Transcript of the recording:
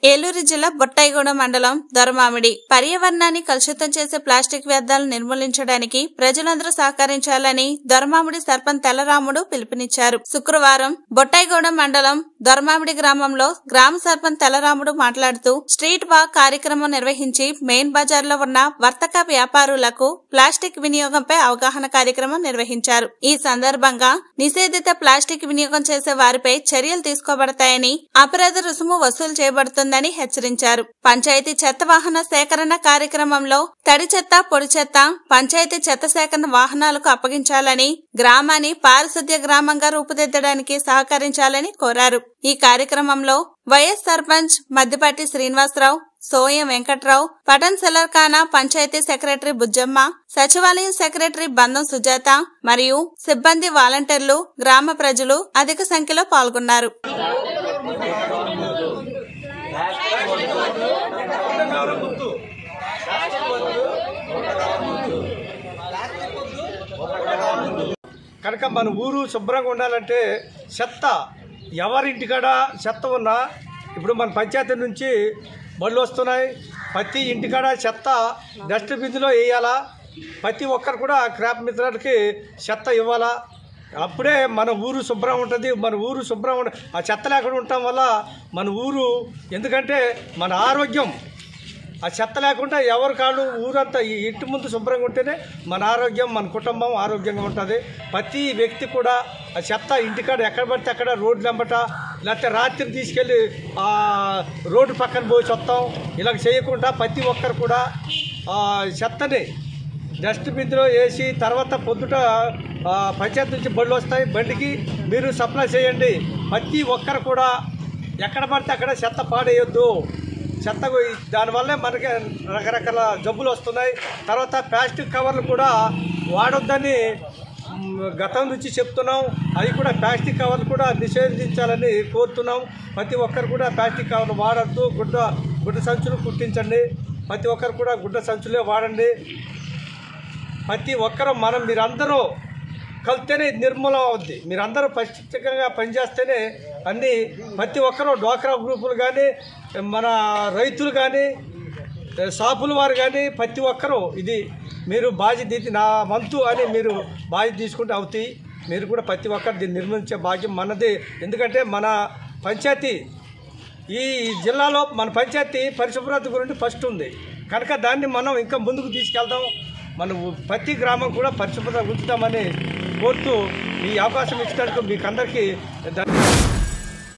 ఏలూరు జిల్లా బొట్టాయిగూడ మండలం దొరమామిడి పర్యావరణాన్ని కలుషితం చేసే ప్లాస్టిక్ వ్యర్థాలను నిర్మూలించడానికి ప్రజలందరూ సహకరించాలని దొరమామిడి సర్పంచ్ తెల్లరాముడు పిలుపునిచ్చారు శుక్రవారం బొట్టాయిగూడ మండలం దొరమామిడి గ్రామంలో గ్రామ సర్పంచ్ తెల్లరాముడు మాట్లాడుతూ స్ట్రీట్ వాక్ కార్యక్రమం నిర్వహించి మెయిన్ బజార్లో ఉన్న వర్తక వ్యాపారులకు ప్లాస్టిక్ వినియోగంపై అవగాహన కార్యక్రమం నిర్వహించారు ఈ సందర్భంగా నిషేధిత ప్లాస్టిక్ వినియోగం చేసే వారిపై చర్యలు తీసుకోబడతాయని అపరాధ రుసుము వసూలు చేయబడుతుందని హెచ్చరించారు పంచాయతీ చెత్త వాహన సేకరణ కార్యక్రమంలో తడి చెత్త పొడి చెత్త పంచాయతీ చెత్త సేకరణ వాహనాలకు అప్పగించాలని గ్రామాన్ని పారిశుద్ధ్య గ్రామంగా రూపుదిద్దడానికి సహకరించాలని కోరారు ఈ కార్యక్రమంలో వైఎస్ సర్పంచ్ మద్దిపాటి శ్రీనివాసరావు సోయం వెంకట్రావు పటన్ సెలర్ఖానా పంచాయతీ సెక్రటరీ బుజ్జమ్మ సచివాలయం సెక్రటరీ బంధం సుజాత మరియు సిబ్బంది వాలంటీర్లు గ్రామ ప్రజలు అధిక సంఖ్యలో పాల్గొన్నారు కనుక మన ఊరు శుభ్రంగా ఉండాలంటే చెత్త ఎవరింటికాడ చెత్త ఉన్నా ఇప్పుడు మన పంచాయతీ నుంచి బళ్ళు వస్తున్నాయి ప్రతి ఇంటికాడ చెత్త డస్ట్బిన్లో వేయాలా ప్రతి ఒక్కరు కూడా క్రాప్ మిత్రులకి చెత్త ఇవ్వాలా అప్పుడే మన ఊరు శుభ్రం ఉంటుంది మన ఊరు శుభ్రం ఉండ ఆ చెత్త లేకుండా ఉండటం వల్ల మన ఊరు ఎందుకంటే మన ఆరోగ్యం ఆ చెత్త లేకుండా ఎవరి కాళ్ళు ఊరంతా ఈ ఇంటి ముందు శుభ్రంగా ఉంటేనే మన ఆరోగ్యం మన కుటుంబం ఆరోగ్యంగా ఉంటుంది ప్రతి వ్యక్తి కూడా ఆ చెత్త ఇంటికాడ ఎక్కడ పడితే అక్కడ రోడ్లు వెంబట లేకపోతే రాత్రి తీసుకెళ్ళి ఆ రోడ్డు పక్కన పోయి వస్తాం ఇలా చేయకుండా ప్రతి ఒక్కరు కూడా ఆ చెత్తని డస్ట్బిన్లో వేసి తర్వాత పొద్దుట ఆ, పంచాయతీ నుంచి బండ్లు వస్తాయి బండికి మీరు సప్లై చేయండి ప్రతి ఒక్కరు కూడా ఎక్కడ పడితే అక్కడ చెత్త పాడేయొద్దు చెత్త పోయి- దానివల్లే మనకి రకరకాల జబ్బులు వస్తున్నాయి తర్వాత ప్లాస్టిక్ కవర్లు కూడా వాడొద్దని మ్, గతం నుంచి చెప్తున్నాం అవి కూడా ప్లాస్టిక్ కవర్లు కూడా నిషేధించాలని కోరుతున్నాం ప్రతి ఒక్కరు కూడా ప్లాస్టిక్ కవర్లు వాడద్దు గుడ్డ గుడ్డ సంచులు కుట్టించండి ప్రతి ఒక్కరు కూడా గుడ్డ సంచులే వాడండి ప్రతి ఒక్కరూ మనం మీరందరూ కలిస్తేనే ఇది నిర్మూలం అవుద్ది మీరందరూ ప్రత్యేకంగా పనిచేస్తేనే అన్నీ ప్రతి ఒక్కరూ డోక్రా గ్రూపులు కానీ మన రైతులు కానీ షాపుల వారు కానీ ప్రతి ఒక్కరూ ఇది మీరు బాధ్యత ఇది నా వంతు అని మీరు బాధ్యత తీసుకుంటే అవుతాయి మీరు కూడా ప్రతి ఒక్కరు దీన్ని నిర్మించే భాగ్యం మనది ఎందుకంటే మన పంచాయతీ ఈ జిల్లాలో మన పంచాయతీ పరిశుభ్రత గురించి ఫస్ట్ ఉంది కనుక దాన్ని మనం ఇంకా ముందుకు తీసుకెళ్దాం మన ఊ- ప్రతి గ్రామం కూడా పరిశుభ్రత ఉంచుతామని కోరుతూ ఈ అవకాశం ఇచ్చినందుకు మీకు అందరికీ ధన్య-